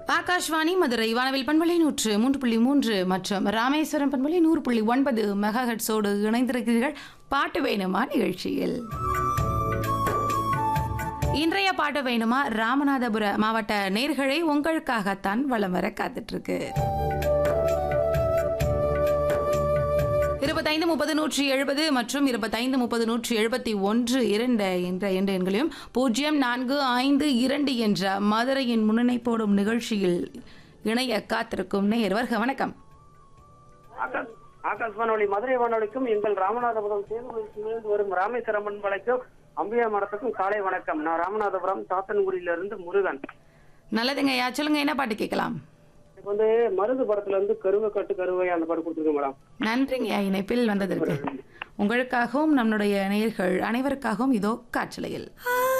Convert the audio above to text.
ஆகாஷ்வாணி மதுரை வானவில் பண்பலை நூற்று மூன்று புள்ளி மூன்று மற்றும் ராமேஸ்வரம் பண்பலை நூறு புள்ளி ஒன்பது மெகாஹெட்ஸோடு இணைந்திருக்கிறீர்கள் பாட்டு வேணுமா நிகழ்ச்சியில் இன்றைய பாட்டு வேணுமா ராமநாதபுர மாவட்ட நேர்களை உங்களுக்காகத்தான் வலம் வர காத்துட்டு இருக்கு இருபத்தைந்து முப்பது நூற்றி எழுபது மற்றும் இருபத்தைந்து முப்பது நூற்றி எழுபத்தி ஒன்று இரண்டு என்ற என்ற எண்களையும் பூஜ்ஜியம் நான்கு ஐந்து இரண்டு என்ற மதுரையின் முன்னணி போடும் நிகழ்ச்சியில் இணைய காத்திருக்கும் நேர்வர்க வணக்கம் ஆகாஷ் ஆகாஷ் வானொலி மதுரை வானொலிக்கும் எங்கள் ராமநாதபுரம் தேர்தலிருந்து வரும் ராமேஸ்வரம்மன் மலைக்கும் அம்பியா மடத்துக்கும் காலை வணக்கம் நான் ராமநாதபுரம் சாத்தன்குடியில இருந்து முருகன் நல்லதுங்க ஐயா சொல்லுங்க என்ன பாட்டு கேட்கலாம் இப்போ வந்து மருது படத்துல இருந்து கருவை கட்டு கருவை அந்த பாட்டு கொடுத்துருக்கேன் மேடம் நன்றிங்க ஐயா இணைப்பில் வந்ததற்கு உங்களுக்காகவும் நம்முடைய நேயர்கள் அனைவருக்காகவும் இதோ காற்றலையில் ஆ